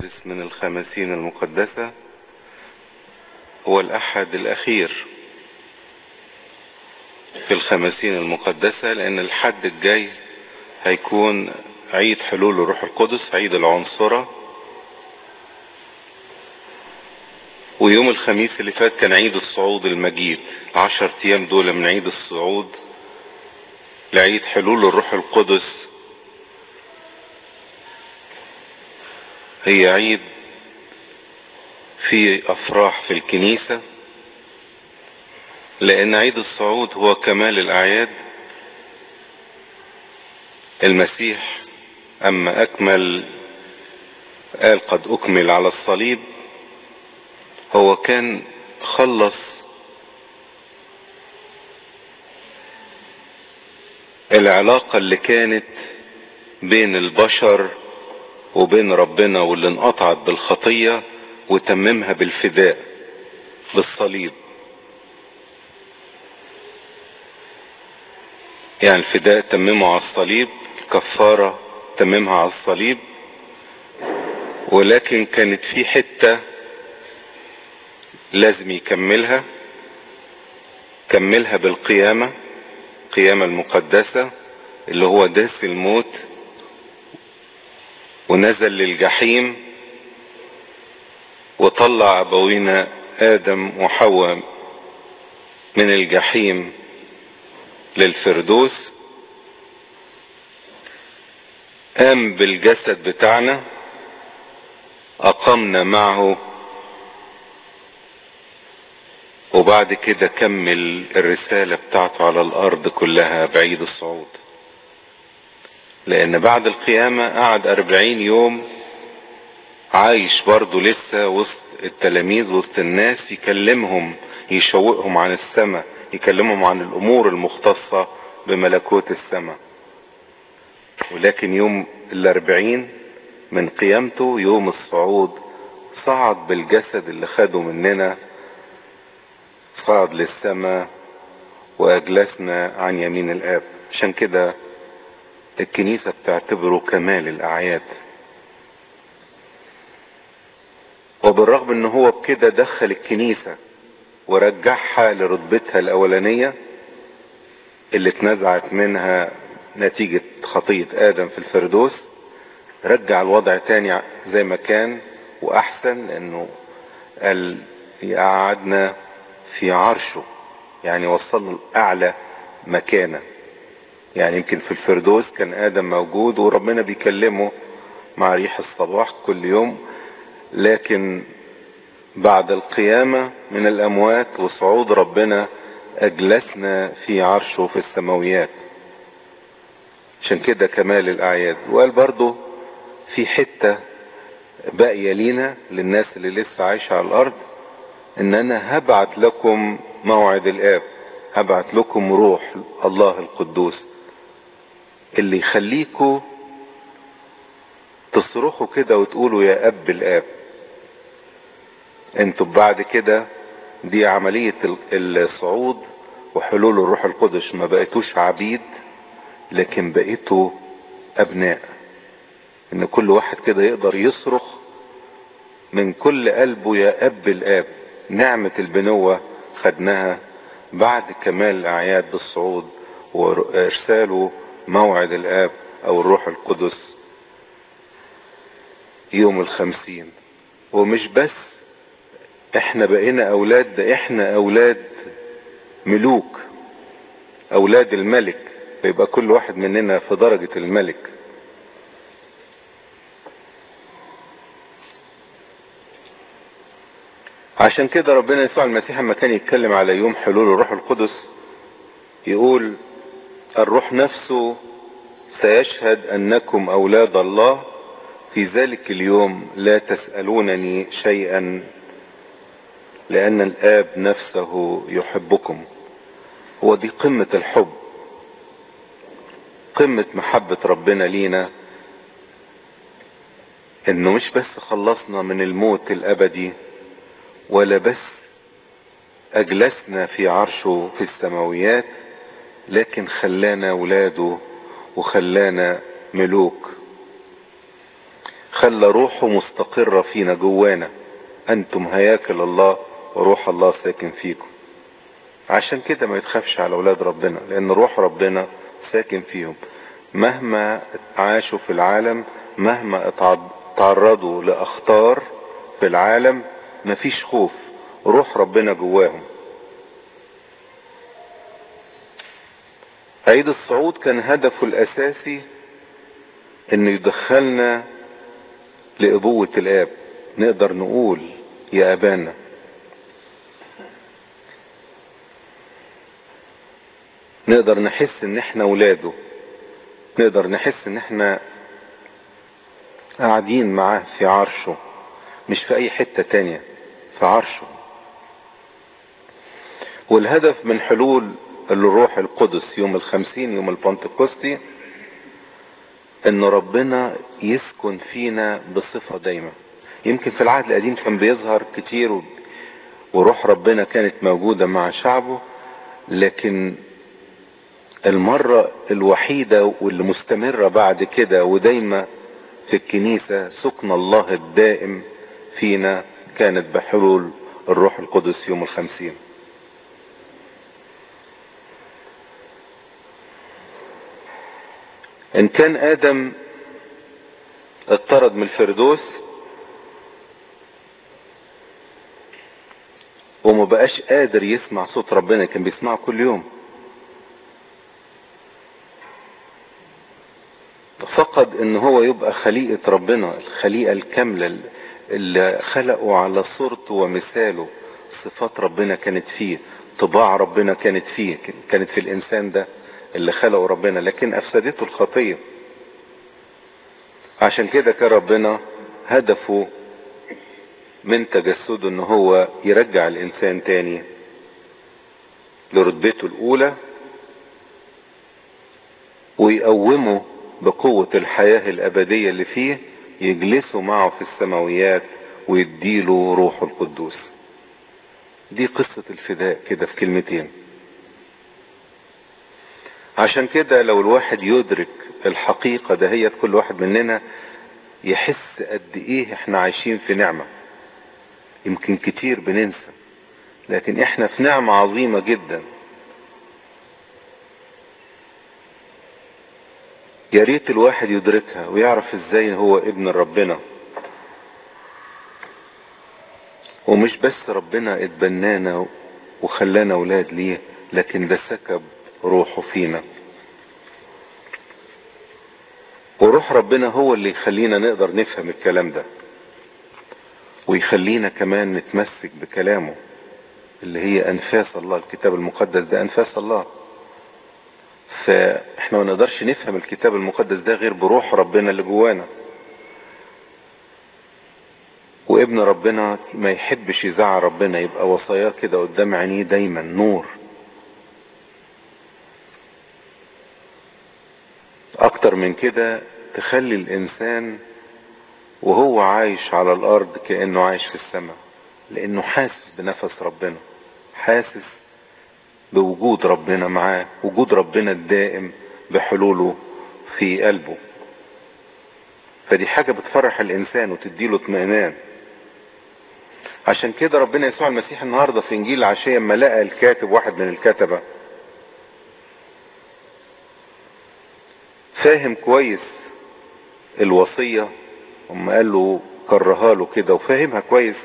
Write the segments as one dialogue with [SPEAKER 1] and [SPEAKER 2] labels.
[SPEAKER 1] السادس من الخمسين المقدسة هو الأحد الأخير في الخمسين المقدسة لأن الحد الجاي هيكون عيد حلول الروح القدس عيد العنصرة ويوم الخميس اللي فات كان عيد الصعود المجيد عشر ايام دول من عيد الصعود لعيد حلول الروح القدس هي عيد في افراح في الكنيسة لان عيد الصعود هو كمال الاعياد المسيح اما اكمل قال قد اكمل على الصليب هو كان خلص العلاقة اللي كانت بين البشر وبين ربنا واللي انقطعت بالخطية وتممها بالفداء بالصليب يعني الفداء تممه على الصليب الكفارة تممها على الصليب ولكن كانت في حتة لازم يكملها كملها بالقيامة القيامة المقدسة اللي هو داس الموت ونزل للجحيم وطلع أبوينا آدم وحواء من الجحيم للفردوس قام بالجسد بتاعنا أقمنا معه وبعد كده كمل الرسالة بتاعته على الأرض كلها بعيد الصعود لأن بعد القيامة قعد أربعين يوم عايش برضه لسه وسط التلاميذ وسط الناس يكلمهم يشوقهم عن السماء يكلمهم عن الأمور المختصة بملكوت السماء ولكن يوم الأربعين من قيامته يوم الصعود صعد بالجسد اللي خده مننا صعد للسماء واجلسنا عن يمين الاب عشان كده الكنيسة بتعتبره كمال الاعياد وبالرغم ان هو بكده دخل الكنيسة ورجعها لرتبتها الاولانية اللي اتنزعت منها نتيجة خطية ادم في الفردوس رجع الوضع تاني زي ما كان واحسن لانه قال يقعدنا في عرشه يعني وصلنا لأعلى مكانة يعني يمكن في الفردوس كان آدم موجود وربنا بيكلمه مع ريح الصباح كل يوم لكن بعد القيامة من الأموات وصعود ربنا أجلسنا في عرشه في السماويات عشان كده كمال الأعياد وقال برضو في حتة باقية لينا للناس اللي لسه عايشة على الأرض ان انا هبعت لكم موعد الاب هبعت لكم روح الله القدوس اللي يخليكوا تصرخوا كده وتقولوا يا اب الاب انتوا بعد كده دي عملية الصعود وحلول الروح القدس ما بقيتوش عبيد لكن بقيتوا ابناء ان كل واحد كده يقدر يصرخ من كل قلبه يا اب الاب نعمة البنوة خدناها بعد كمال الأعياد بالصعود وإرساله موعد الآب أو الروح القدس يوم الخمسين ومش بس احنا بقينا أولاد ده احنا أولاد ملوك أولاد الملك فيبقى كل واحد مننا في درجة الملك عشان كده ربنا يسوع المسيح لما كان يتكلم على يوم حلول الروح القدس يقول الروح نفسه سيشهد انكم اولاد الله في ذلك اليوم لا تسألونني شيئا لان الاب نفسه يحبكم هو دي قمة الحب قمة محبة ربنا لينا انه مش بس خلصنا من الموت الابدي ولا بس اجلسنا في عرشه في السماويات لكن خلانا اولاده وخلانا ملوك خلى روحه مستقرة فينا جوانا انتم هياكل الله وروح الله ساكن فيكم عشان كده ما يتخافش على اولاد ربنا لان روح ربنا ساكن فيهم مهما عاشوا في العالم مهما تعرضوا لاخطار في العالم مفيش خوف روح ربنا جواهم عيد الصعود كان هدفه الاساسي انه يدخلنا لابوة الاب نقدر نقول يا ابانا نقدر نحس ان احنا ولاده نقدر نحس ان احنا قاعدين معاه في عرشه مش في اي حتة تانية في عرشه والهدف من حلول الروح القدس يوم الخمسين يوم البنتكوستي ان ربنا يسكن فينا بصفة دايمة يمكن في العهد القديم كان بيظهر كتير وروح ربنا كانت موجودة مع شعبه لكن المرة الوحيدة واللي مستمرة بعد كده ودايما في الكنيسة سكن الله الدائم فينا كانت بحلول الروح القدس يوم الخمسين ان كان ادم اطرد من الفردوس وما بقاش قادر يسمع صوت ربنا كان بيسمعه كل يوم فقد ان هو يبقى خليقة ربنا الخليقة الكاملة اللي خلقه على صورته ومثاله صفات ربنا كانت فيه طباع ربنا كانت فيه كانت في الانسان ده اللي خلقه ربنا لكن افسدته الخطية عشان كده كان ربنا هدفه من تجسده ان هو يرجع الانسان تاني لرتبته الاولى ويقومه بقوة الحياة الابدية اللي فيه يجلسوا معه في السماويات ويديله روحه القدوس دي قصة الفداء كده في كلمتين عشان كده لو الواحد يدرك الحقيقة دهيت كل واحد مننا يحس قد ايه احنا عايشين في نعمة يمكن كتير بننسى لكن احنا في نعمة عظيمة جدا يا ريت الواحد يدركها ويعرف ازاي هو ابن ربنا ومش بس ربنا اتبنانا وخلانا اولاد ليه لكن ده سكب روحه فينا وروح ربنا هو اللي يخلينا نقدر نفهم الكلام ده ويخلينا كمان نتمسك بكلامه اللي هي انفاس الله الكتاب المقدس ده انفاس الله فاحنا ما نقدرش نفهم الكتاب المقدس ده غير بروح ربنا اللي جوانا وابن ربنا ما يحبش يزعل ربنا يبقى وصاياه كده قدام عينيه دايما نور اكتر من كده تخلي الانسان وهو عايش على الارض كأنه عايش في السماء لانه حاسس بنفس ربنا حاسس بوجود ربنا معاه وجود ربنا الدائم بحلوله في قلبه فدي حاجة بتفرح الانسان وتديله اطمئنان عشان كده ربنا يسوع المسيح النهاردة في انجيل العشية اما لقى الكاتب واحد من الكتبة فاهم كويس الوصية اما قال له كرها له كده وفاهمها كويس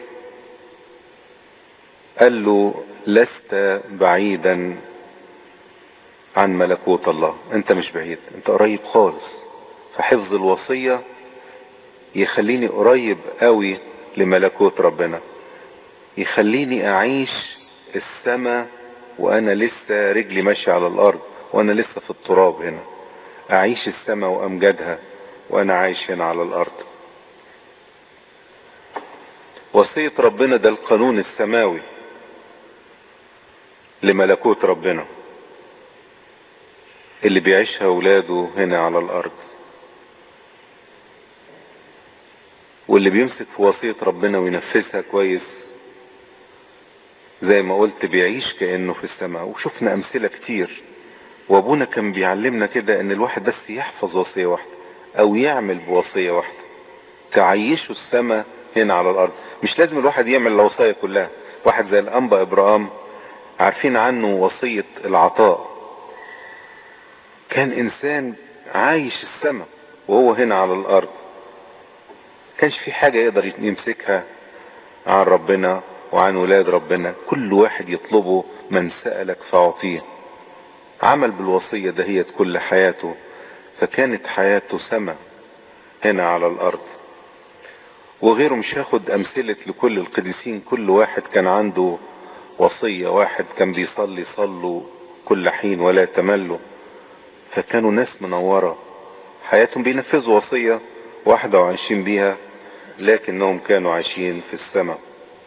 [SPEAKER 1] قال له لست بعيدا عن ملكوت الله انت مش بعيد انت قريب خالص فحفظ الوصية يخليني قريب قوي لملكوت ربنا يخليني اعيش السماء وانا لسه رجلي ماشية على الارض وانا لسه في التراب هنا اعيش السماء وامجدها وانا عايش هنا على الارض وصية ربنا ده القانون السماوي لملكوت ربنا اللي بيعيشها اولاده هنا على الارض واللي بيمسك في وصية ربنا وينفذها كويس زي ما قلت بيعيش كأنه في السماء وشفنا امثلة كتير وابونا كان بيعلمنا كده ان الواحد بس يحفظ وصية واحدة او يعمل بوصية واحدة تعيشوا السماء هنا على الارض مش لازم الواحد يعمل الوصايا كلها واحد زي الانبا ابراهام عارفين عنه وصية العطاء كان انسان عايش السماء وهو هنا على الارض كانش في حاجة يقدر يمسكها عن ربنا وعن ولاد ربنا كل واحد يطلبه من سألك فاعطيه عمل بالوصية دهيت كل حياته فكانت حياته سما هنا على الارض وغيره مش هاخد امثلة لكل القديسين كل واحد كان عنده وصية واحد كان بيصلي صلوا كل حين ولا تملوا فكانوا ناس منورة حياتهم بينفذوا وصية واحدة وعايشين بيها لكنهم كانوا عايشين في السماء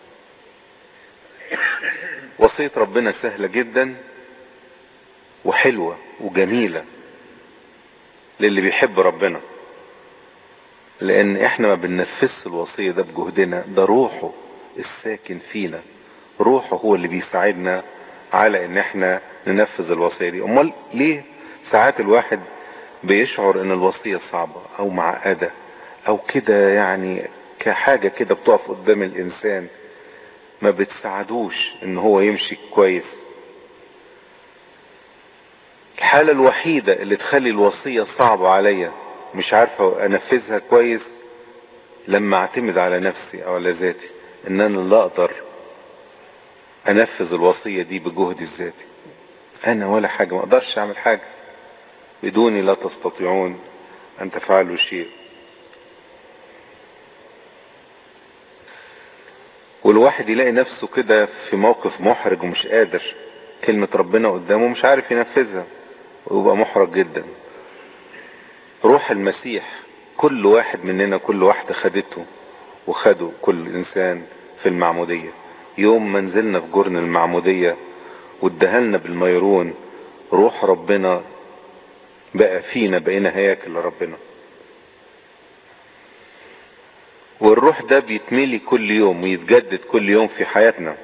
[SPEAKER 1] وصية ربنا سهلة جدا وحلوة وجميلة للي بيحب ربنا لان احنا ما بننفذش الوصية ده بجهدنا ده روحه الساكن فينا روحه هو اللي بيساعدنا على ان احنا ننفذ الوصية دي امال ليه ساعات الواحد بيشعر ان الوصية صعبة او معقدة او كده يعني كحاجة كده بتقف قدام الانسان ما بتساعدوش ان هو يمشي كويس الحالة الوحيدة اللي تخلي الوصية صعبة عليا مش عارفة انفذها كويس لما اعتمد على نفسي او على ذاتي ان انا لا اقدر انفذ الوصية دي بجهدي الذاتي انا ولا حاجة ما اقدرش اعمل حاجة بدوني لا تستطيعون ان تفعلوا شيء والواحد يلاقي نفسه كده في موقف محرج ومش قادر كلمة ربنا قدامه مش عارف ينفذها ويبقى محرج جدا روح المسيح كل واحد مننا كل واحدة خدته وخده كل انسان في المعمودية يوم ما نزلنا في جرن المعمودية وادهلنا بالميرون روح ربنا بقى فينا بقينا هياكل لربنا والروح ده بيتملي كل يوم ويتجدد كل يوم في حياتنا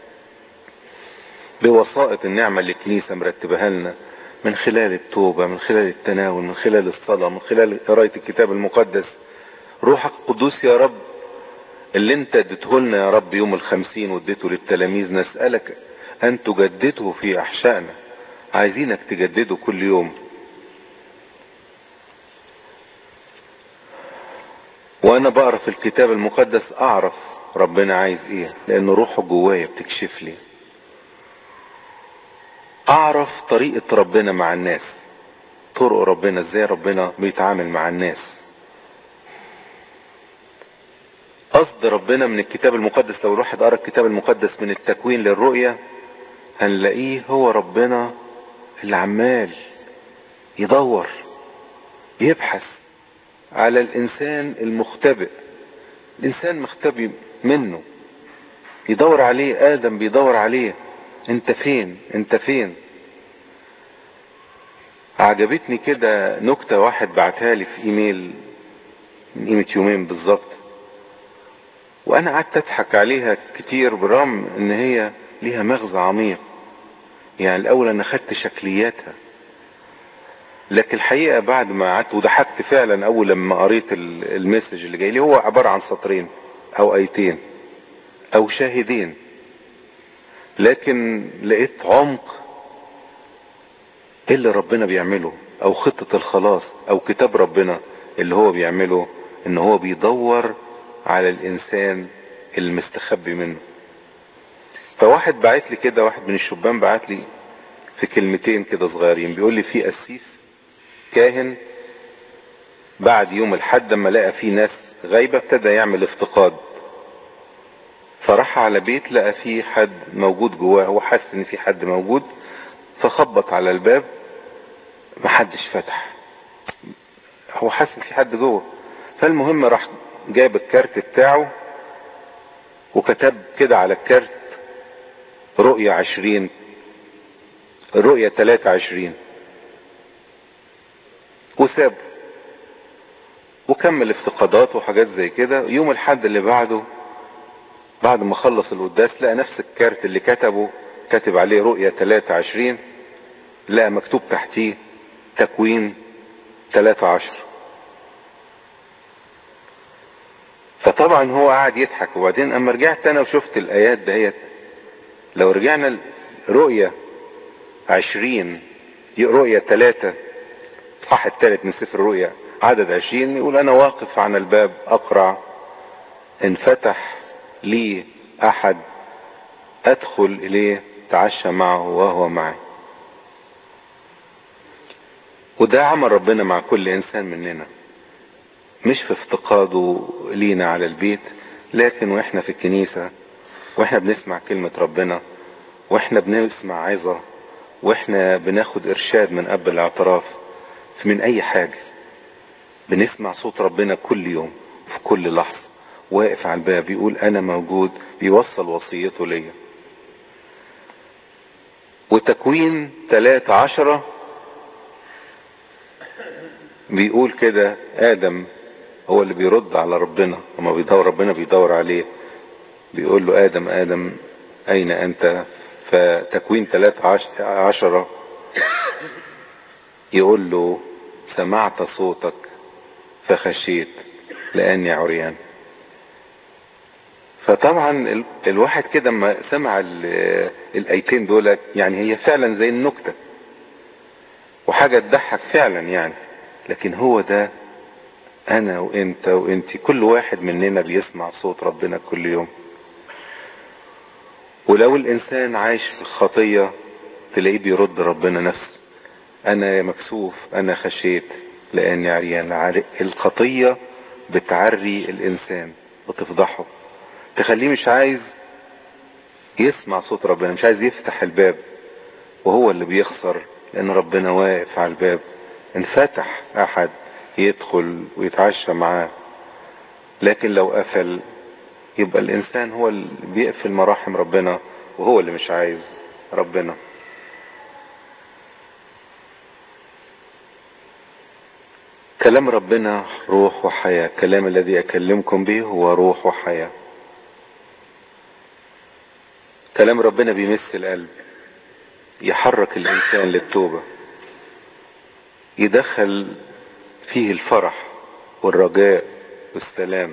[SPEAKER 1] بوسائط النعمة اللي الكنيسة مرتبها لنا من خلال التوبة من خلال التناول من خلال الصلاة من خلال قراية الكتاب المقدس روحك القدوس يا رب اللي انت اديته لنا يا رب يوم الخمسين واديته للتلاميذ نسألك ان تجدده في احشائنا عايزينك تجدده كل يوم وانا بقرا في الكتاب المقدس اعرف ربنا عايز ايه لان روحه جوايا بتكشف لي اعرف طريقة ربنا مع الناس طرق ربنا ازاي ربنا بيتعامل مع الناس قصد ربنا من الكتاب المقدس لو الواحد قرا الكتاب المقدس من التكوين للرؤية هنلاقيه هو ربنا اللي عمال يدور يبحث على الانسان المختبئ الانسان مختبئ منه يدور عليه ادم بيدور عليه انت فين انت فين عجبتني كده نكتة واحد بعتها لي في ايميل من قيمة يومين بالظبط وانا قعدت اضحك عليها كتير برغم ان هي ليها مغزى عميق يعني الاول انا خدت شكلياتها لكن الحقيقة بعد ما قعدت وضحكت فعلا اول لما قريت المسج اللي جاي لي هو عبارة عن سطرين او ايتين او شاهدين لكن لقيت عمق ايه اللي ربنا بيعمله او خطة الخلاص او كتاب ربنا اللي هو بيعمله ان هو بيدور على الانسان المستخبي منه فواحد بعت لي كده واحد من الشبان بعت لي في كلمتين كده صغيرين بيقول لي في قسيس كاهن بعد يوم الحد لما لقى فيه ناس غايبة ابتدى يعمل افتقاد فراح على بيت لقى فيه حد موجود جواه هو حس ان في حد موجود فخبط على الباب محدش فتح هو حس ان في حد جوه فالمهم راح جايب الكارت بتاعه وكتب كده على الكارت رؤية عشرين رؤية تلاتة عشرين وسابه وكمل افتقادات وحاجات زي كده يوم الحد اللي بعده بعد ما خلص القداس لقى نفس الكارت اللي كتبه كاتب عليه رؤية 23 لقى مكتوب تحتيه تكوين 13 فطبعا هو قاعد يضحك وبعدين اما رجعت انا وشفت الايات دهيت لو رجعنا رؤية عشرين رؤية ثلاثة الصح الثالث من سفر الرؤيا عدد عشرين يقول انا واقف عن الباب اقرع انفتح لي احد ادخل اليه تعشى معه وهو معي وده عمل ربنا مع كل انسان مننا مش في افتقاده لينا على البيت لكن واحنا في الكنيسة واحنا بنسمع كلمة ربنا واحنا بنسمع عظة واحنا بناخد ارشاد من اب الاعتراف من اي حاجة بنسمع صوت ربنا كل يوم في كل لحظة واقف على الباب بيقول انا موجود بيوصل وصيته ليا وتكوين تلاتة عشرة بيقول كده ادم هو اللي بيرد على ربنا وما بيدور ربنا بيدور عليه بيقول له ادم ادم اين انت فتكوين ثلاثة عشرة يقول له سمعت صوتك فخشيت لاني عريان فطبعا الواحد كده لما سمع الايتين دول يعني هي فعلا زي النكتة وحاجة تضحك فعلا يعني لكن هو ده انا وانت وانت كل واحد مننا بيسمع صوت ربنا كل يوم ولو الانسان عايش في الخطية تلاقيه بيرد ربنا نفسه انا مكسوف انا خشيت لاني عريان الخطية بتعري الانسان وتفضحه تخليه مش عايز يسمع صوت ربنا مش عايز يفتح الباب وهو اللي بيخسر لان ربنا واقف على الباب انفتح احد يدخل ويتعشى معاه لكن لو قفل يبقى الانسان هو اللي بيقفل مراحم ربنا وهو اللي مش عايز ربنا كلام ربنا روح وحياة الكلام الذي اكلمكم به هو روح وحياة كلام ربنا بيمس القلب يحرك الانسان للتوبة يدخل فيه الفرح والرجاء والسلام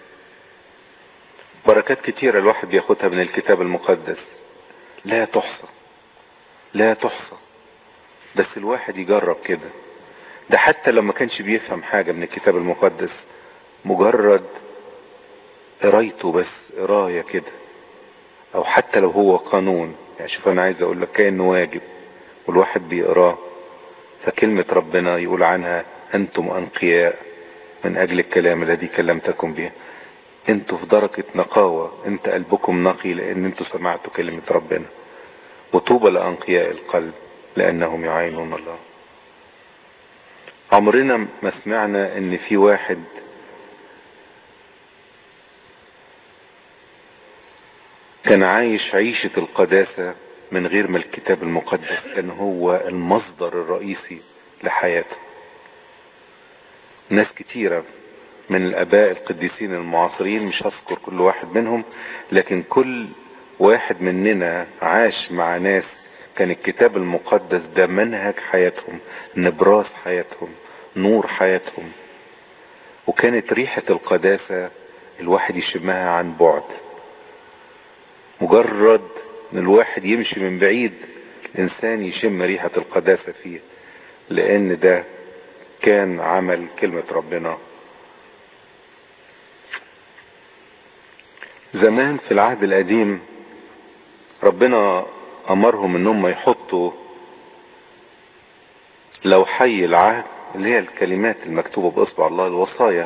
[SPEAKER 1] بركات كتيرة الواحد بياخدها من الكتاب المقدس لا تحصى لا تحصى بس الواحد يجرب كده ده حتى لو ما كانش بيفهم حاجة من الكتاب المقدس مجرد قرايته بس قراية كده او حتى لو هو قانون يعني شوف انا عايز اقول لك كأنه واجب والواحد بيقراه فكلمة ربنا يقول عنها انتم انقياء من اجل الكلام الذي كلمتكم به انتوا في درجة نقاوة انت قلبكم نقي لان انتوا سمعتوا كلمة ربنا وطوبى لانقياء القلب لانهم يعينون الله عمرنا ما سمعنا ان في واحد كان عايش عيشة القداسة من غير ما الكتاب المقدس كان هو المصدر الرئيسي لحياته ناس كتيرة من الاباء القديسين المعاصرين مش هذكر كل واحد منهم لكن كل واحد مننا عاش مع ناس كان الكتاب المقدس ده منهج حياتهم نبراس حياتهم نور حياتهم وكانت ريحة القداسة الواحد يشمها عن بعد مجرد ان الواحد يمشي من بعيد الانسان يشم ريحة القداسة فيه لان ده كان عمل كلمة ربنا زمان في العهد القديم ربنا امرهم انهم يحطوا لو حي العهد اللي هي الكلمات المكتوبة باصبع الله الوصايا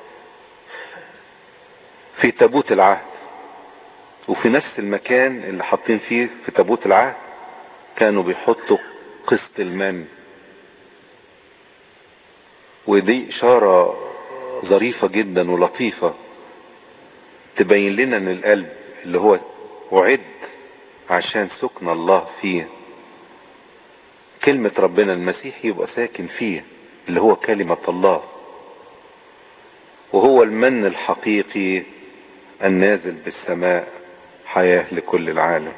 [SPEAKER 1] في تابوت العهد وفي نفس المكان اللي حاطين فيه في تابوت العهد كانوا بيحطوا قسط المن ودي اشارة ظريفة جدا ولطيفة تبين لنا ان القلب اللي هو وعد عشان سكن الله فيه كلمة ربنا المسيح يبقى ساكن فيه اللي هو كلمة الله وهو المن الحقيقي النازل بالسماء حياة لكل العالم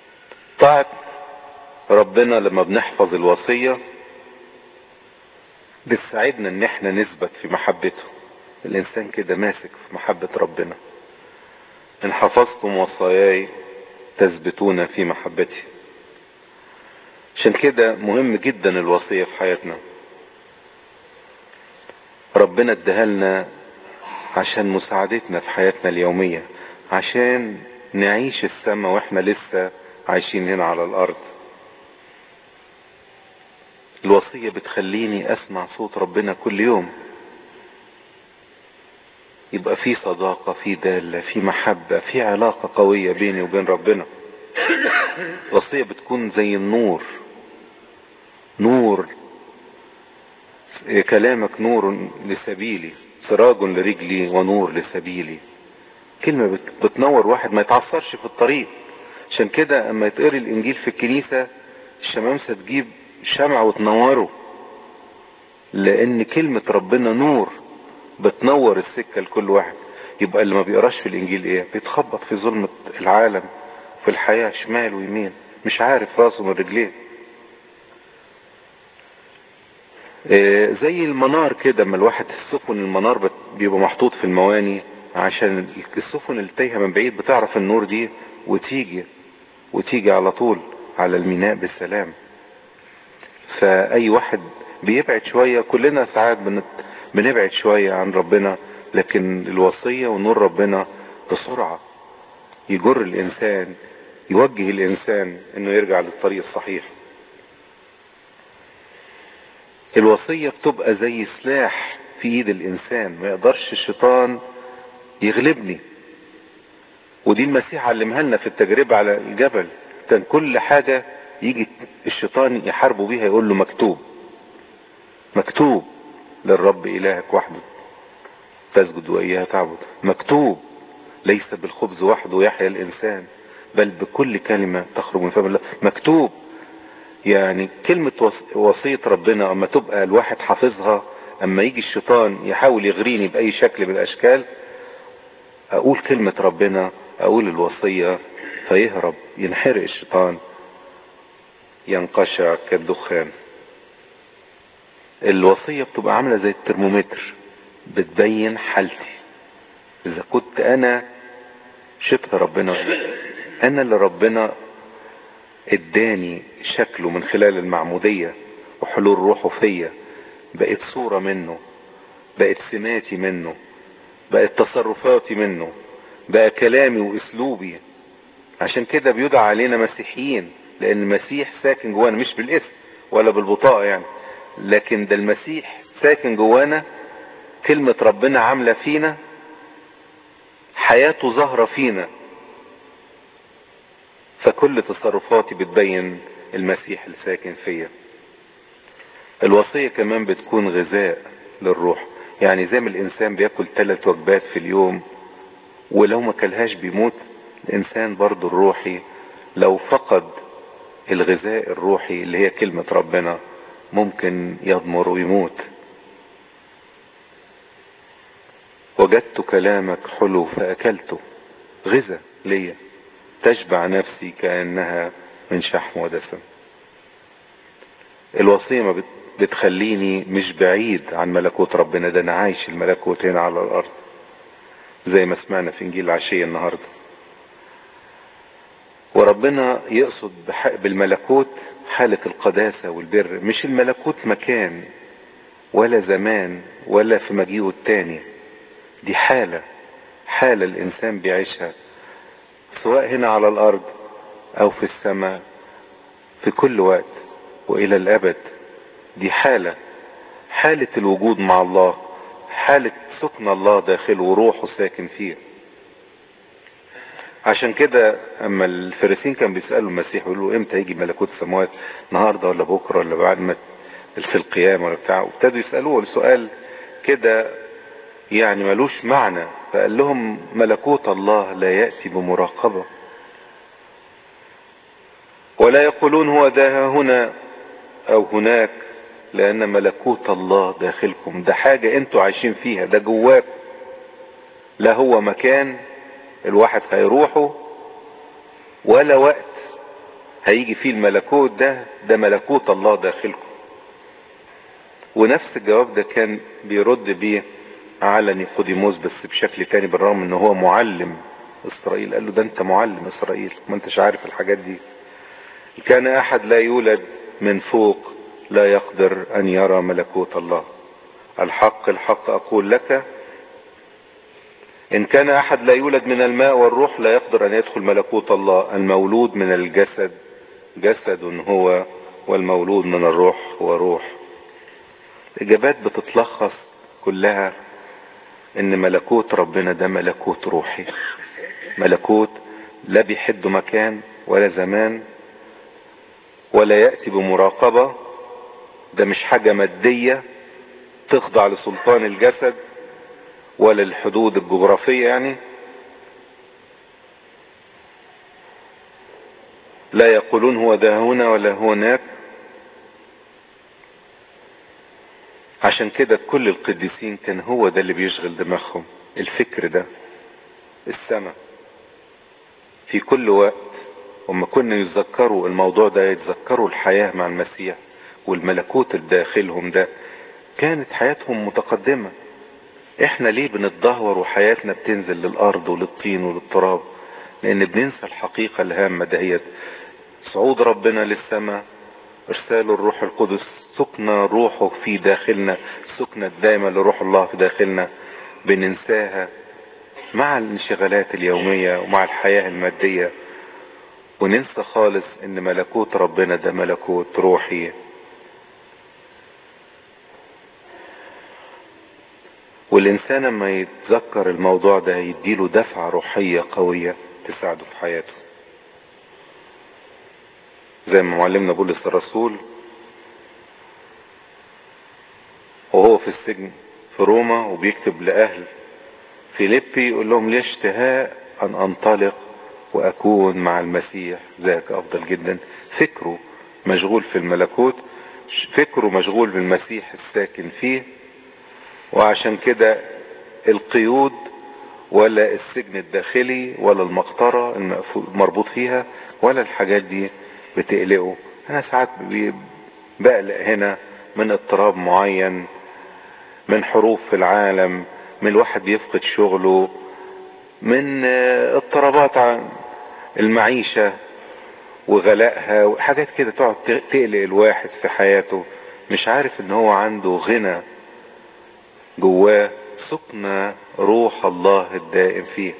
[SPEAKER 1] طاعة ربنا لما بنحفظ الوصية بتساعدنا ان احنا نثبت في محبته الانسان كده ماسك في محبة ربنا ان حفظتم وصاياي تثبتون في محبتي عشان كده مهم جدا الوصية في حياتنا ربنا اداها لنا عشان مساعدتنا في حياتنا اليومية عشان نعيش السماء واحنا لسه عايشين هنا على الارض الوصية بتخليني اسمع صوت ربنا كل يوم يبقى في صداقة في دالة في محبة في علاقة قوية بيني وبين ربنا الوصية بتكون زي النور نور كلامك نور لسبيلي سراج لرجلي ونور لسبيلي كلمة بتنور واحد ما يتعصرش في الطريق عشان كده اما يتقري الانجيل في الكنيسة الشمامسة تجيب شمع وتنوره لان كلمة ربنا نور بتنور السكة لكل واحد يبقى اللي ما بيقراش في الانجيل ايه بيتخبط في ظلمة العالم في الحياة شمال ويمين مش عارف راسه من رجليه إيه زي المنار كده اما الواحد السفن المنار بيبقى محطوط في المواني عشان السفن اللي تايهه من بعيد بتعرف النور دي وتيجي وتيجي على طول على الميناء بالسلام فاي واحد بيبعد شوية كلنا ساعات بنت بنبعد شوية عن ربنا لكن الوصية ونور ربنا بسرعة يجر الانسان يوجه الانسان انه يرجع للطريق الصحيح الوصية بتبقى زي سلاح في ايد الانسان ما يقدرش الشيطان يغلبني ودي المسيح علمها لنا في التجربة على الجبل كان كل حاجة يجي الشيطان يحاربه بيها يقول له مكتوب مكتوب للرب إلهك وحده تسجد وإياه تعبد مكتوب ليس بالخبز وحده يحيا الإنسان بل بكل كلمة تخرج من فم الله مكتوب يعني كلمة وصية ربنا اما تبقى الواحد حافظها اما يجي الشيطان يحاول يغريني بأي شكل من الأشكال أقول كلمة ربنا أقول الوصية فيهرب ينحرق الشيطان ينقشع كالدخان الوصية بتبقى عاملة زي الترمومتر بتبين حالتي اذا كنت انا شبه ربنا انا اللي ربنا اداني شكله من خلال المعمودية وحلول روحه فيا بقت صورة منه بقت سماتي منه بقت تصرفاتي منه بقى كلامي واسلوبي عشان كده بيدعى علينا مسيحيين لان المسيح ساكن جوانا مش بالاسم ولا بالبطاقة يعني لكن ده المسيح ساكن جوانا كلمة ربنا عاملة فينا حياته ظاهرة فينا فكل تصرفاتي بتبين المسيح الساكن فيا الوصية كمان بتكون غذاء للروح يعني زي ما الانسان بياكل ثلاث وجبات في اليوم ولو ما كلهاش بيموت الانسان برضو الروحي لو فقد الغذاء الروحي اللي هي كلمة ربنا ممكن يضمر ويموت وجدت كلامك حلو فأكلته غذا ليا تشبع نفسي كأنها من شحم ودسم الوصية ما بتخليني مش بعيد عن ملكوت ربنا ده انا عايش الملكوت هنا على الارض زي ما سمعنا في انجيل العشية النهاردة وربنا يقصد بالملكوت حالة القداسة والبر مش الملكوت مكان ولا زمان ولا في مجيئه التاني دي حالة حالة الانسان بيعيشها سواء هنا على الارض او في السماء في كل وقت والى الابد دي حالة حالة الوجود مع الله حالة سكن الله داخله وروحه ساكن فيه عشان كده اما الفريسين كان بيسألوا المسيح يقولوا امتى يجي ملكوت السماوات النهاردة ولا بكرة ولا بعد ما في القيامة ولا بتاع وابتدوا يسألوه السؤال كده يعني ملوش معنى فقال لهم ملكوت الله لا يأتي بمراقبة ولا يقولون هو ده هنا او هناك لان ملكوت الله داخلكم ده حاجة انتوا عايشين فيها ده جواكم لا هو مكان الواحد هيروحه ولا وقت هيجي فيه الملكوت ده ده ملكوت الله داخلكم ونفس الجواب ده كان بيرد بيه على نيقوديموس بس بشكل تاني بالرغم ان هو معلم اسرائيل قال له ده انت معلم اسرائيل ما انتش عارف الحاجات دي كان احد لا يولد من فوق لا يقدر ان يرى ملكوت الله الحق الحق اقول لك ان كان احد لا يولد من الماء والروح لا يقدر ان يدخل ملكوت الله المولود من الجسد جسد هو والمولود من الروح هو روح الاجابات بتتلخص كلها ان ملكوت ربنا ده ملكوت روحي ملكوت لا بيحد مكان ولا زمان ولا يأتي بمراقبة ده مش حاجة مادية تخضع لسلطان الجسد ولا الحدود الجغرافية يعني لا يقولون هو ده هنا ولا هناك عشان كده كل القديسين كان هو ده اللي بيشغل دماغهم الفكر ده السماء في كل وقت وما كنا يتذكروا الموضوع ده يتذكروا الحياة مع المسيح والملكوت الداخلهم ده كانت حياتهم متقدمة احنا ليه بنتدهور وحياتنا بتنزل للارض وللطين وللتراب لان بننسى الحقيقة الهامة دهيت صعود ربنا للسماء ارسال الروح القدس سكن روحه في داخلنا سكن الدائمة لروح الله في داخلنا بننساها مع الانشغالات اليومية ومع الحياة المادية وننسى خالص ان ملكوت ربنا ده ملكوت روحي والانسان لما يتذكر الموضوع ده يديله دفعة روحية قوية تساعده في حياته زي ما معلمنا بولس الرسول وهو في السجن في روما وبيكتب لأهل فيليبي يقول لهم لي اشتهاء أن أنطلق وأكون مع المسيح ذاك أفضل جدا فكره مشغول في الملكوت فكره مشغول بالمسيح الساكن فيه وعشان كده القيود ولا السجن الداخلي ولا المقطرة المربوط فيها ولا الحاجات دي بتقلقه انا ساعات بقلق هنا من اضطراب معين من حروب في العالم من الواحد بيفقد شغله من اضطرابات عن المعيشة وغلائها وحاجات كده تقعد تقلق الواحد في حياته مش عارف ان هو عنده غنى جواه سكن روح الله الدائم فيه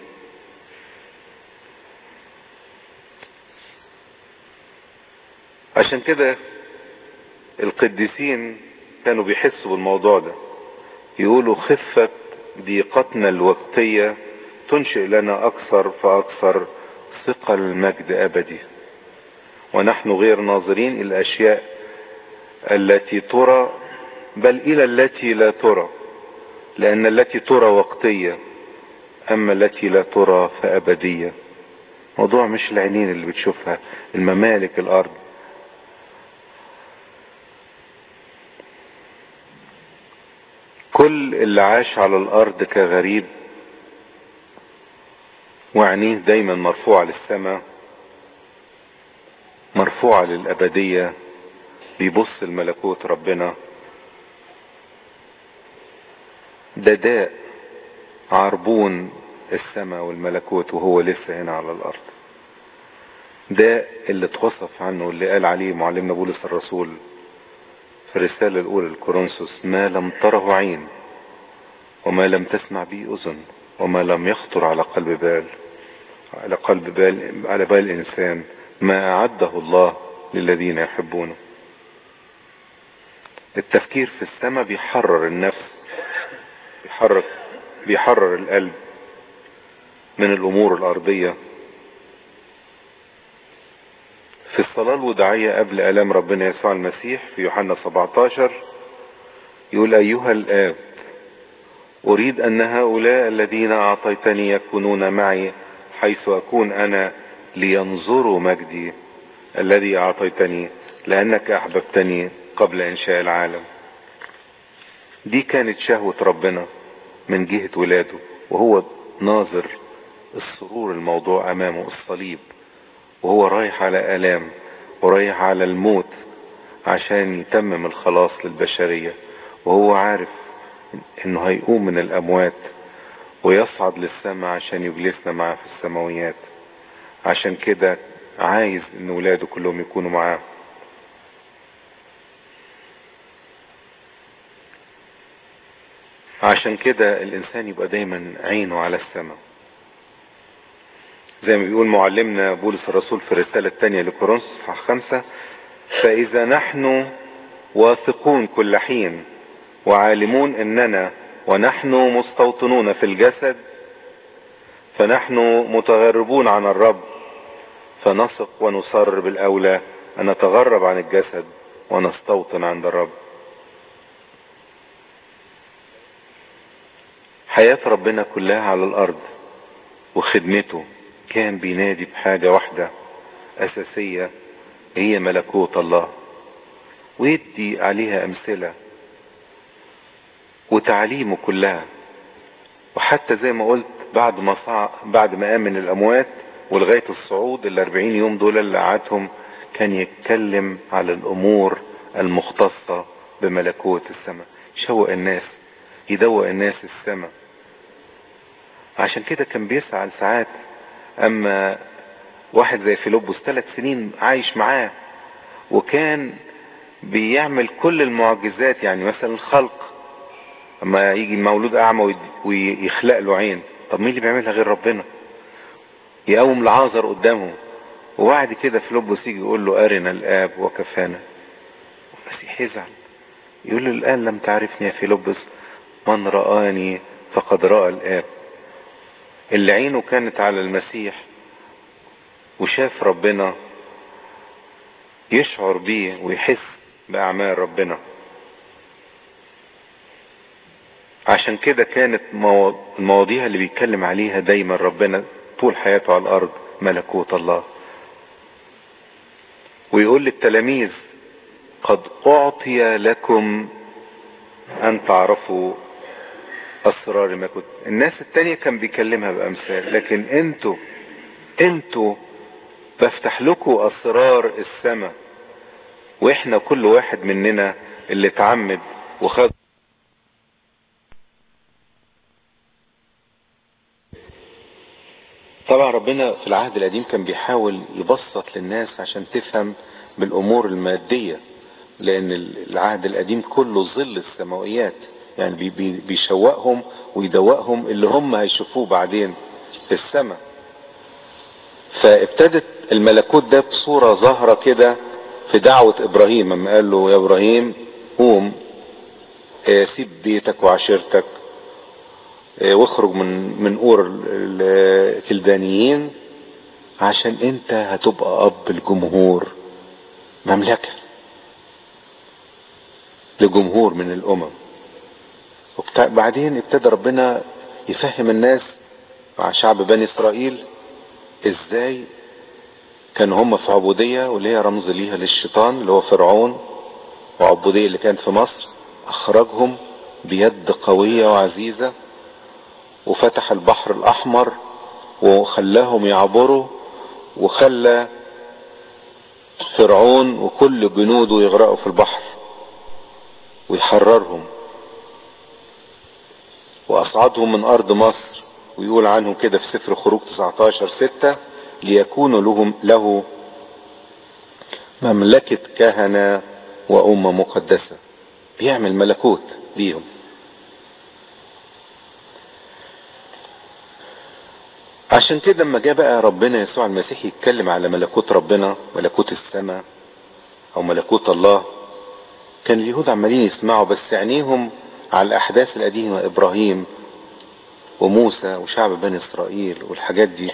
[SPEAKER 1] عشان كده القديسين كانوا بيحسوا بالموضوع ده يقولوا خفة ضيقتنا الوقتية تنشئ لنا أكثر فأكثر ثقل مجد أبدي ونحن غير ناظرين الأشياء التي ترى بل إلى التي لا ترى لأن التي ترى وقتية أما التي لا ترى فأبدية موضوع مش العينين اللي بتشوفها الممالك الأرض كل اللي عاش على الأرض كغريب وعينيه دايما مرفوعة للسماء مرفوعة للأبدية بيبص الملكوت ربنا ده داء عربون السماء والملكوت وهو لسه هنا على الأرض ده اللي اتوصف عنه اللي قال عليه معلمنا بولس الرسول في الرسالة الأولى لكورنثوس ما لم تره عين وما لم تسمع به أذن وما لم يخطر على قلب بال على قلب بال على بال الإنسان ما أعده الله للذين يحبونه التفكير في السماء بيحرر النفس بيحرك بيحرر القلب من الأمور الأرضية في الصلاة الوداعية قبل ألام ربنا يسوع المسيح في يوحنا 17 يقول أيها الآب أريد أن هؤلاء الذين أعطيتني يكونون معي حيث أكون أنا لينظروا مجدي الذي أعطيتني لأنك أحببتني قبل إنشاء العالم دي كانت شهوة ربنا من جهة ولاده وهو ناظر السرور الموضوع أمامه الصليب وهو رايح على آلام ورايح على الموت عشان يتمم الخلاص للبشرية وهو عارف انه هيقوم من الاموات ويصعد للسماء عشان يجلسنا معاه في السماويات عشان كده عايز ان ولاده كلهم يكونوا معاه عشان كده الانسان يبقى دايما عينه على السماء زي ما بيقول معلمنا بولس الرسول في الرسالة الثانية لكورنثوس صح خمسة فإذا نحن واثقون كل حين وعالمون اننا ونحن مستوطنون في الجسد فنحن متغربون عن الرب فنثق ونصر بالاولى ان نتغرب عن الجسد ونستوطن عند الرب حياة ربنا كلها على الارض وخدمته كان بينادي بحاجة واحدة اساسية هي ملكوت الله ويدي عليها امثلة وتعليمه كلها وحتى زي ما قلت بعد ما صع... بعد ما قام من الاموات ولغاية الصعود الاربعين يوم دول اللي قعدهم كان يتكلم على الامور المختصة بملكوت السماء يشوق الناس يدوق الناس السماء عشان كده كان بيسعى ساعات اما واحد زي فيلبس ثلاث سنين عايش معاه وكان بيعمل كل المعجزات يعني مثلا الخلق اما يجي المولود اعمى ويخلق له عين طب مين اللي بيعملها غير ربنا يقوم العازر قدامه وبعد كده فيلبس يجي يقول له ارنا الاب وكفانا المسيح يزعل يقول له الان لم تعرفني يا فيلبس من رآني فقد رأى الاب اللي عينه كانت على المسيح وشاف ربنا يشعر بيه ويحس بأعمال ربنا عشان كده كانت المواضيع اللي بيتكلم عليها دايما ربنا طول حياته على الأرض ملكوت الله ويقول للتلاميذ قد أعطي لكم أن تعرفوا أسرار ما كنت الناس التانية كان بيكلمها بأمثال لكن انتوا انتوا بفتح لكم أسرار السماء واحنا كل واحد مننا اللي اتعمد وخد طبعا ربنا في العهد القديم كان بيحاول يبسط للناس عشان تفهم بالامور المادية لان العهد القديم كله ظل السماويات يعني بيشوقهم ويدوقهم اللي هم هيشوفوه بعدين في السماء فابتدت الملكوت ده بصورة ظاهرة كده في دعوة ابراهيم لما قال له يا ابراهيم قوم سيب بيتك وعشيرتك واخرج من من اور الكلدانيين عشان انت هتبقى اب الجمهور مملكة لجمهور من الامم بعدين ابتدى ربنا يفهم الناس مع شعب بني اسرائيل ازاي كانوا هم في عبودية واللي هي رمز ليها للشيطان اللي هو فرعون وعبودية اللي كانت في مصر اخرجهم بيد قوية وعزيزة وفتح البحر الاحمر وخلاهم يعبروا وخلى فرعون وكل جنوده يغرقوا في البحر ويحررهم واصعدهم من ارض مصر ويقول عنهم كده في سفر خروج 19 6 ليكونوا لهم له مملكة كهنة وأمة مقدسة بيعمل ملكوت ليهم عشان كده لما جاء بقى ربنا يسوع المسيح يتكلم على ملكوت ربنا ملكوت السماء او ملكوت الله كان اليهود عمالين يسمعوا بس عينيهم على الاحداث القديمة ابراهيم وموسى وشعب بني اسرائيل والحاجات دي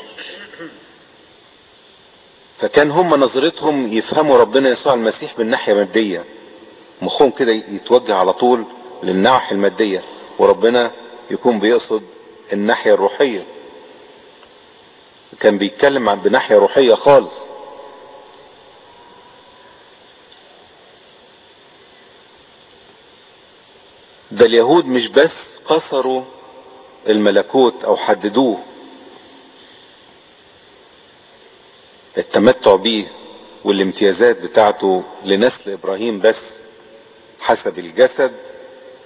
[SPEAKER 1] فكان هم نظرتهم يفهموا ربنا يسوع المسيح بالناحية المادية مخهم كده يتوجه على طول للنواحي المادية وربنا يكون بيقصد الناحية الروحية كان بيتكلم عن بناحية روحية خالص ده اليهود مش بس قصروا الملكوت او حددوه التمتع بيه والامتيازات بتاعته لنسل ابراهيم بس حسب الجسد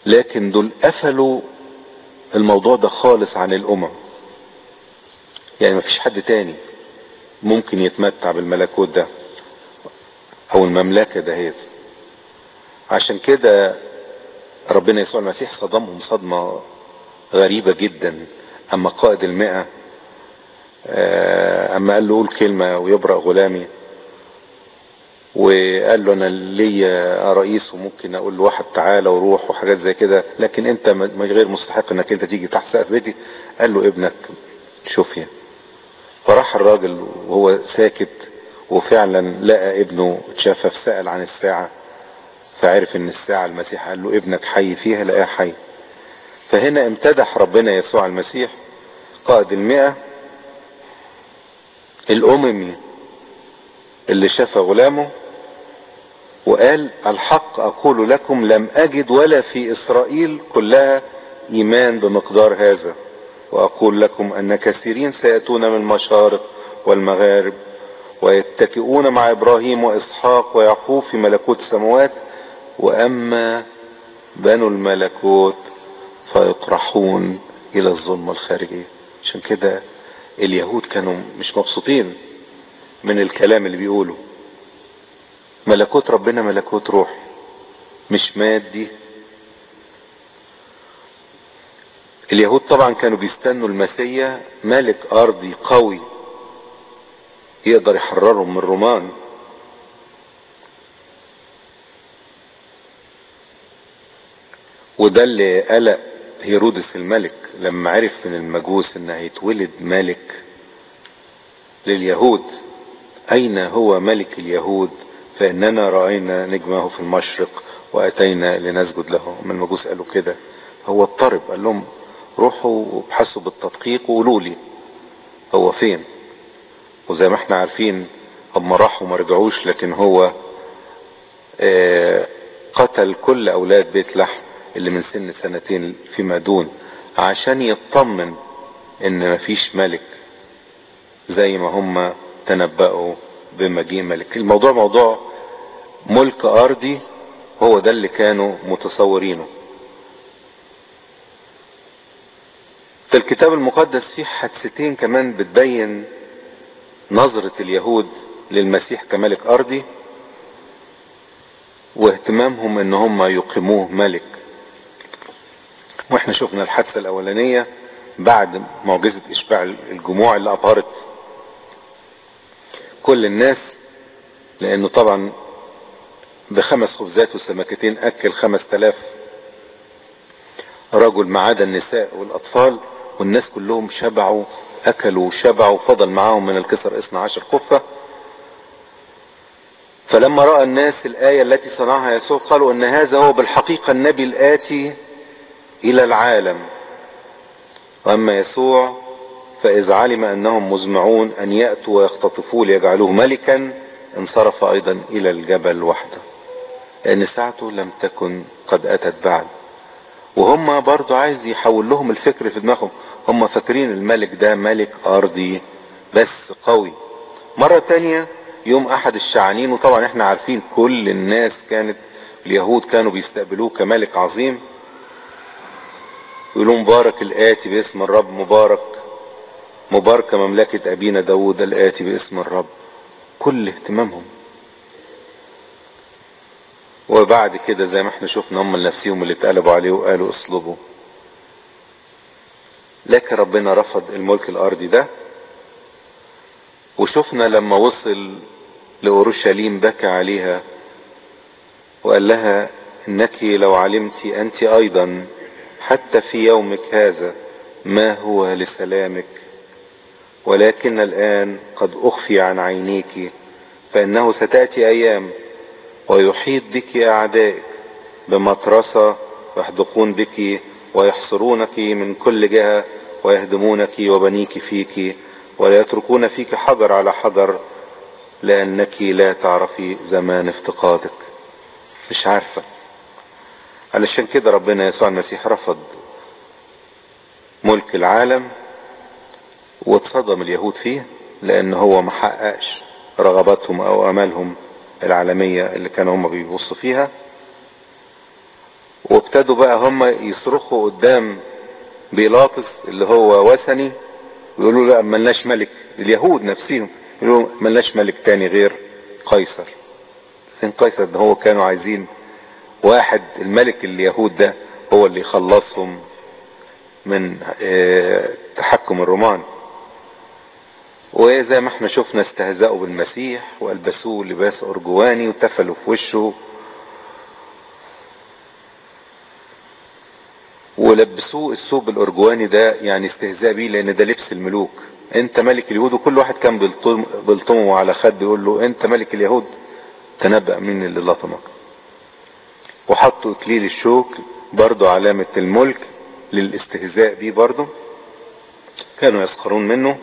[SPEAKER 1] لكن دول قفلوا الموضوع ده خالص عن الامم يعني مفيش حد تاني ممكن يتمتع بالملكوت ده او المملكة دهيت عشان كده ربنا يسوع المسيح صدمهم صدمة غريبة جدا اما قائد المئة اما قال له قول كلمة ويبرأ غلامي وقال له انا ليا رئيس وممكن اقول لواحد تعالى وروح وحاجات زي كده لكن انت غير مستحق انك انت تيجي تحت سقف بيتي قال له ابنك شوفيا فراح الراجل وهو ساكت وفعلا لقى ابنه اتشافى فسأل عن الساعة فعرف ان الساعة المسيح قال له ابنك حي فيها لقاه حي فهنا امتدح ربنا يسوع المسيح قائد المئة الاممي اللي شاف غلامه وقال الحق اقول لكم لم اجد ولا في اسرائيل كلها ايمان بمقدار هذا واقول لكم ان كثيرين سيأتون من المشارق والمغارب ويتكئون مع ابراهيم واسحاق ويعقوب في ملكوت السماوات واما بنو الملكوت فيطرحون الى الظلمة الخارجية عشان كده اليهود كانوا مش مبسوطين من الكلام اللي بيقوله ملكوت ربنا ملكوت روح مش مادي اليهود طبعا كانوا بيستنوا المسيا ملك ارضي قوي يقدر يحررهم من الرومان وده اللي قلق هيرودس الملك لما عرف من المجوس ان هيتولد ملك لليهود اين هو ملك اليهود فاننا رأينا نجمه في المشرق واتينا لنسجد له من المجوس قالوا كده هو اضطرب قال لهم روحوا وابحثوا بالتدقيق وقولوا لي هو فين وزي ما احنا عارفين اما راحوا ما رجعوش لكن هو اه قتل كل اولاد بيت لحم اللي من سن سنتين فيما دون عشان يطمن ان مفيش ملك زي ما هم تنبأوا بمجيء ملك الموضوع موضوع ملك ارضي هو ده اللي كانوا متصورينه في الكتاب المقدس في حادثتين كمان بتبين نظرة اليهود للمسيح كملك ارضي واهتمامهم ان هم يقيموه ملك واحنا شفنا الحادثة الاولانية بعد معجزة اشباع الجموع اللي ابهرت كل الناس لانه طبعا بخمس خبزات وسمكتين اكل خمس تلاف رجل ما عدا النساء والاطفال والناس كلهم شبعوا اكلوا وشبعوا فضل معاهم من الكسر اثنى عشر قفة فلما رأى الناس الآية التي صنعها يسوع قالوا ان هذا هو بالحقيقة النبي الآتي الى العالم واما يسوع فاذا علم انهم مزمعون ان يأتوا ويختطفوه ليجعلوه ملكا انصرف ايضا الى الجبل وحده لان ساعته لم تكن قد اتت بعد وهم برضو عايز يحول لهم الفكر في دماغهم هم فاكرين الملك ده ملك ارضي بس قوي مرة تانية يوم احد الشعانين وطبعا احنا عارفين كل الناس كانت اليهود كانوا بيستقبلوه كملك عظيم يقولوا مبارك الآتي باسم الرب مبارك مباركة مملكة أبينا داود الآتي باسم الرب كل اهتمامهم وبعد كده زي ما احنا شفنا هم نفسيهم اللي اتقلبوا عليه وقالوا اصلبوا لكن ربنا رفض الملك الارضي ده وشفنا لما وصل لأورشليم بكى عليها وقال لها انك لو علمت انت ايضا حتى في يومك هذا ما هو لسلامك ولكن الآن قد أخفي عن عينيك فإنه ستأتي أيام ويحيط بك أعدائك بمطرسة يحدقون بك ويحصرونك من كل جهة ويهدمونك وبنيك فيك ولا يتركون فيك حجر على حجر لأنك لا تعرفي زمان افتقادك مش عارفة علشان كده ربنا يسوع المسيح رفض ملك العالم واتصدم اليهود فيه لان هو ما حققش رغباتهم او امالهم العالمية اللي كانوا هم بيبصوا فيها وابتدوا بقى هم يصرخوا قدام بيلاطس اللي هو وثني ويقولوا لا ملناش ملك اليهود نفسهم يقولوا ملناش ملك تاني غير قيصر فين قيصر ده هو كانوا عايزين واحد الملك اليهود ده هو اللي يخلصهم من اه تحكم الرومان وزي ما احنا شفنا استهزأوا بالمسيح والبسوه لباس ارجواني وتفلوا في وشه ولبسوه الثوب الارجواني ده يعني استهزاء بيه لان ده لبس الملوك انت ملك اليهود وكل واحد كان بيلطم بيلطمه على خد يقول له انت ملك اليهود تنبأ مين اللي لطمك وحطوا اكليل الشوك برضو علامة الملك للاستهزاء بيه برضو كانوا يسخرون منه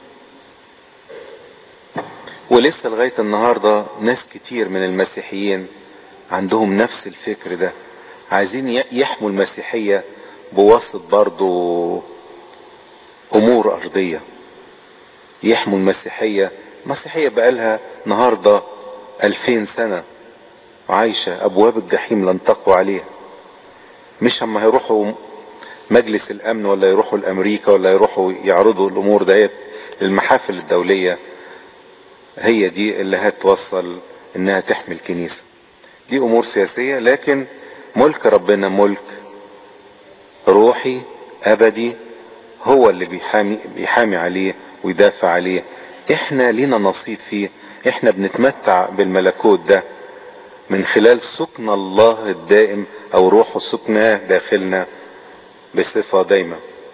[SPEAKER 1] ولسه لغاية النهاردة ناس كتير من المسيحيين عندهم نفس الفكر ده عايزين يحموا المسيحية بواسط برضو امور ارضية يحموا المسيحية المسيحية بقالها النهاردة الفين سنة عايشة ابواب الجحيم لن تقوى عليها مش اما هيروحوا مجلس الامن ولا يروحوا لامريكا ولا يروحوا يعرضوا الامور ديت للمحافل الدولية هي دي اللي هتوصل انها تحمي الكنيسة دي امور سياسية لكن ملك ربنا ملك روحي ابدي هو اللي بيحامي, بيحامي عليه ويدافع عليه احنا لينا نصيب فيه احنا بنتمتع بالملكوت ده من خلال سكن الله الدائم او روحه سكناه داخلنا بصفة دايمة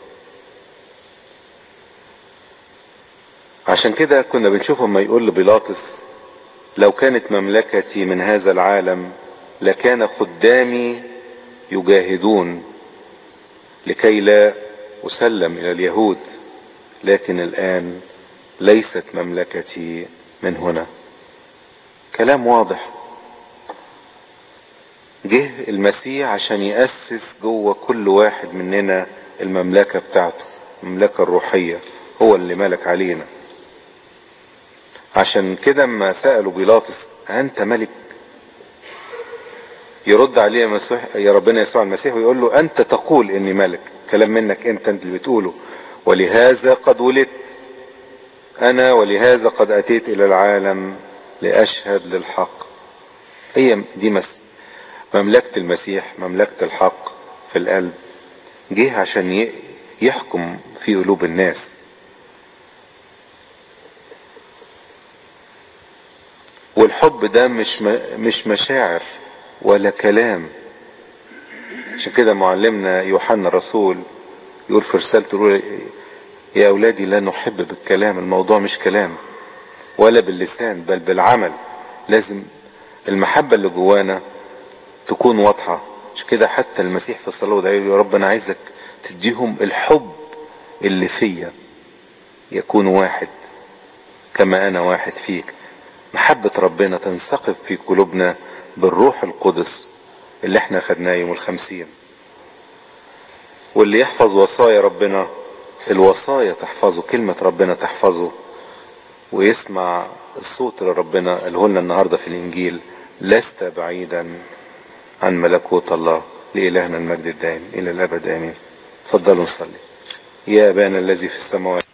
[SPEAKER 1] عشان كده كنا بنشوف ما يقول لبيلاطس لو كانت مملكتي من هذا العالم لكان خدامي يجاهدون لكي لا اسلم الى اليهود لكن الان ليست مملكتي من هنا كلام واضح جه المسيح عشان يأسس جوه كل واحد مننا المملكة بتاعته المملكة الروحية هو اللي ملك علينا عشان كده اما سألوا بيلاطس انت ملك يرد عليه مسيح يا ربنا يسوع المسيح ويقول له انت تقول اني ملك كلام منك انت انت اللي بتقوله ولهذا قد ولدت انا ولهذا قد اتيت الى العالم لاشهد للحق هي دي مس مملكة المسيح مملكة الحق في القلب جه عشان يحكم في قلوب الناس والحب ده مش مش مشاعر ولا كلام عشان كده معلمنا يوحنا الرسول يقول في رسالته يا اولادي لا نحب بالكلام الموضوع مش كلام ولا باللسان بل بالعمل لازم المحبة اللي جوانا تكون واضحة عشان كده حتى المسيح في الصلاة ده يقول يا رب انا عايزك تديهم الحب اللي فيا يكون واحد كما انا واحد فيك محبة ربنا تنسقف في قلوبنا بالروح القدس اللي احنا خدناه يوم الخمسين واللي يحفظ وصايا ربنا الوصايا تحفظه كلمة ربنا تحفظه ويسمع الصوت اللي ربنا قاله لنا النهاردة في الانجيل لست بعيدا عن ملكوت الله لإلهنا المجد الدائم إلى الأبد آمين تفضلوا نصلي يا أبانا الذي في السماوات